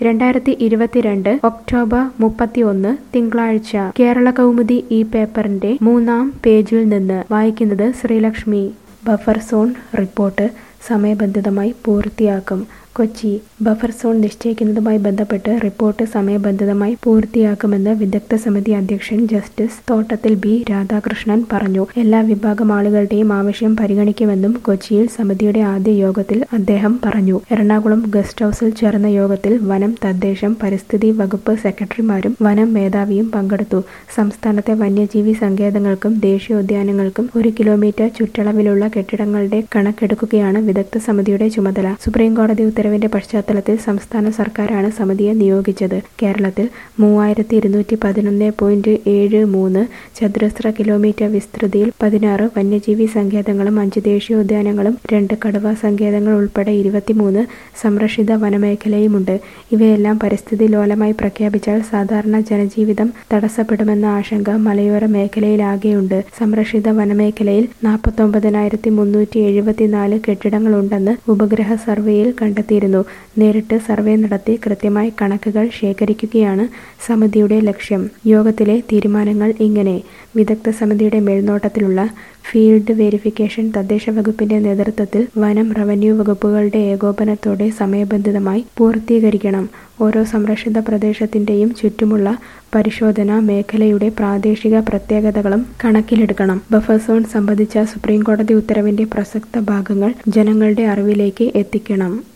രണ്ടായിരത്തി ഇരുപത്തിരണ്ട് ഒക്ടോബർ മുപ്പത്തിയൊന്ന് തിങ്കളാഴ്ച കേരള കൗമുദി ഈ പേപ്പറിന്റെ മൂന്നാം പേജിൽ നിന്ന് വായിക്കുന്നത് ശ്രീലക്ഷ്മി ബഫർ സോൺ റിപ്പോർട്ട് സമയബന്ധിതമായി പൂർത്തിയാക്കും കൊച്ചി ബഫർ സോൺ നിശ്ചയിക്കുന്നതുമായി ബന്ധപ്പെട്ട് റിപ്പോർട്ട് സമയബന്ധിതമായി പൂർത്തിയാക്കുമെന്ന് വിദഗ്ധ സമിതി അധ്യക്ഷൻ ജസ്റ്റിസ് തോട്ടത്തിൽ ബി രാധാകൃഷ്ണൻ പറഞ്ഞു എല്ലാ വിഭാഗം ആളുകളുടെയും ആവശ്യം പരിഗണിക്കുമെന്നും കൊച്ചിയിൽ സമിതിയുടെ ആദ്യ യോഗത്തിൽ അദ്ദേഹം പറഞ്ഞു എറണാകുളം ഗസ്റ്റ് ഹൌസിൽ ചേർന്ന യോഗത്തിൽ വനം തദ്ദേശം പരിസ്ഥിതി വകുപ്പ് സെക്രട്ടറിമാരും വനം മേധാവിയും പങ്കെടുത്തു സംസ്ഥാനത്തെ വന്യജീവി സങ്കേതങ്ങൾക്കും ദേശീയോദ്യാനങ്ങൾക്കും ഒരു കിലോമീറ്റർ ചുറ്റളവിലുള്ള കെട്ടിടങ്ങളുടെ കണക്കെടുക്കുകയാണ് വിദഗ്ധ സമിതിയുടെ ചുമതല സുപ്രീം കോടതി ഉത്തരവിന്റെ പശ്ചാത്തലത്തിൽ സംസ്ഥാന സർക്കാരാണ് സമിതിയെ നിയോഗിച്ചത് കേരളത്തിൽ മൂവായിരത്തി ഇരുന്നൂറ്റി പതിനൊന്ന് പോയിന്റ് ഏഴ് മൂന്ന് ചതുരശ്ര കിലോമീറ്റർ വിസ്തൃതിയിൽ പതിനാറ് വന്യജീവി സങ്കേതങ്ങളും അഞ്ച് ദേശീയോദ്യാനങ്ങളും രണ്ട് കടുവ സങ്കേതങ്ങൾ ഉൾപ്പെടെ ഇരുപത്തിമൂന്ന് സംരക്ഷിത വനമേഖലയുമുണ്ട് ഇവയെല്ലാം പരിസ്ഥിതി ലോലമായി പ്രഖ്യാപിച്ചാൽ സാധാരണ ജനജീവിതം തടസ്സപ്പെടുമെന്ന ആശങ്ക മലയോര മേഖലയിലാകെയുണ്ട് സംരക്ഷിത വനമേഖലയിൽ നാൽപ്പത്തൊമ്പതിനായിരത്തി മുന്നൂറ്റി എഴുപത്തിനാല് കെട്ടിടങ്ങളുണ്ടെന്ന് ഉപഗ്രഹ സർവേയിൽ കണ്ടെത്തിയിരുന്നു നേരിട്ട് സർവേ നടത്തി കൃത്യമായി കണക്കുകൾ ശേഖരിക്കുകയാണ് സമിതിയുടെ ലക്ഷ്യം യോഗത്തിലെ തീരുമാനങ്ങൾ ഇങ്ങനെ വിദഗ്ധ സമിതിയുടെ മേൽനോട്ടത്തിലുള്ള ഫീൽഡ് വെരിഫിക്കേഷൻ തദ്ദേശ വകുപ്പിന്റെ നേതൃത്വത്തിൽ വനം റവന്യൂ വകുപ്പുകളുടെ ഏകോപനത്തോടെ സമയബന്ധിതമായി പൂർത്തീകരിക്കണം ഓരോ സംരക്ഷിത പ്രദേശത്തിന്റെയും ചുറ്റുമുള്ള പരിശോധന മേഖലയുടെ പ്രാദേശിക പ്രത്യേകതകളും കണക്കിലെടുക്കണം ബഫർ സോൺ സംബന്ധിച്ച സുപ്രീം കോടതി ഉത്തരവിന്റെ പ്രസക്ത ഭാഗങ്ങൾ ജനങ്ങളുടെ അറിവിലേക്ക് എത്തിക്കണം